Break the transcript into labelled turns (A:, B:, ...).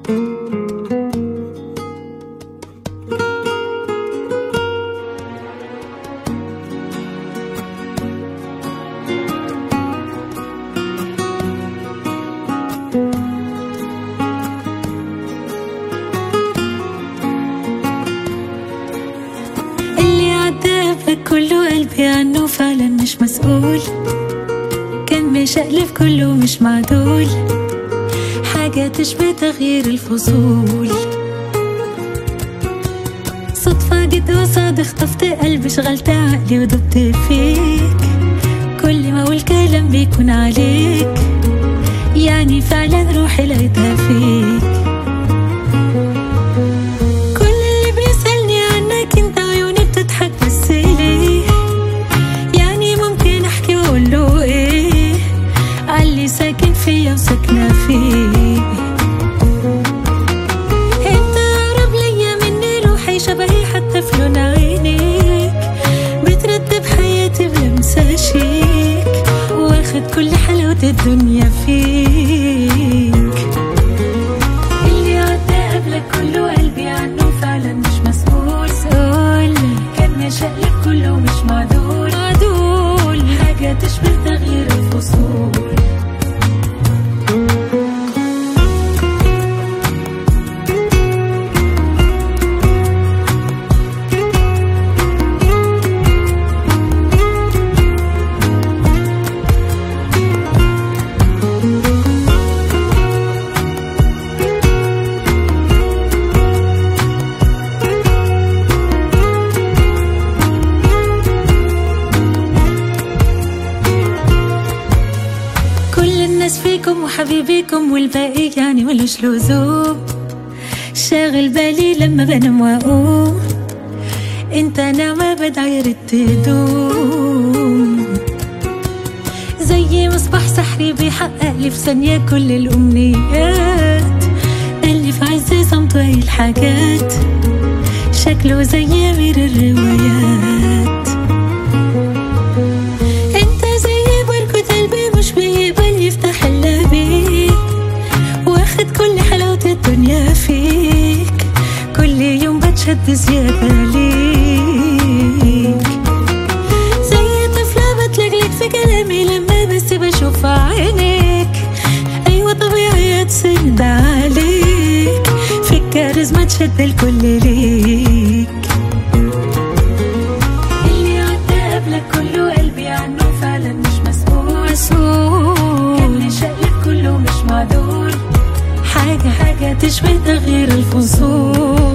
A: اللي عدى كله قلبي عنه فعلا مش مسؤول كان مشقلب كله مش معدول حاجة تشبه تغيير الفصول صدفة جيت قصاد خطفت قلبي شغلت عقلي ودبت فيك كل ما اقول كلام بيكون عليك يعني فعلا روحي لقيتها فيك كل اللي بيسألني عنك انت عيوني بتضحك بس ليه يعني ممكن احكي واقول له ايه علي ساكن فيا وساكنة فيه انت اقرب ليا مني روحي شبهي حتى في لون عينيك بترتب حياتي بلمسة شيك واخد كل حلاوة الدنيا فيك اللي عدى قبلك كله قلبي عنه فعلا مش مسؤول سؤال كان مشقلب كله مش معدول معدول حاجة تشبه تغيير الفصول كل الناس فيكم وحبيبيكم والباقي يعني ملوش لزوم شاغل بالي لما بنام واقوم انت نعمة بدعي رد تدوم زي مصباح سحري بيحقق لي في ثانية كل الأمنيات اللي في عز صمته أي الحاجات شكله زي أمير الروايات انت زي بركة قلبي مش بيقبل يفتح الا بيك واخد كل حلاوة الدنيا فيك كل يوم بتشد زيادة ليك زي طفلة بتلجلج في كلامي لما بس بشوف عينيك ايوه طبيعي اتسند عليك في الكاريزما تشد الكل ليك اللي عدى قبلك كله قلبي عنه فعلا مش مسؤول مسؤول كان مشقلب كله مش معدول حاجة حاجة تشبه تغيير الفصول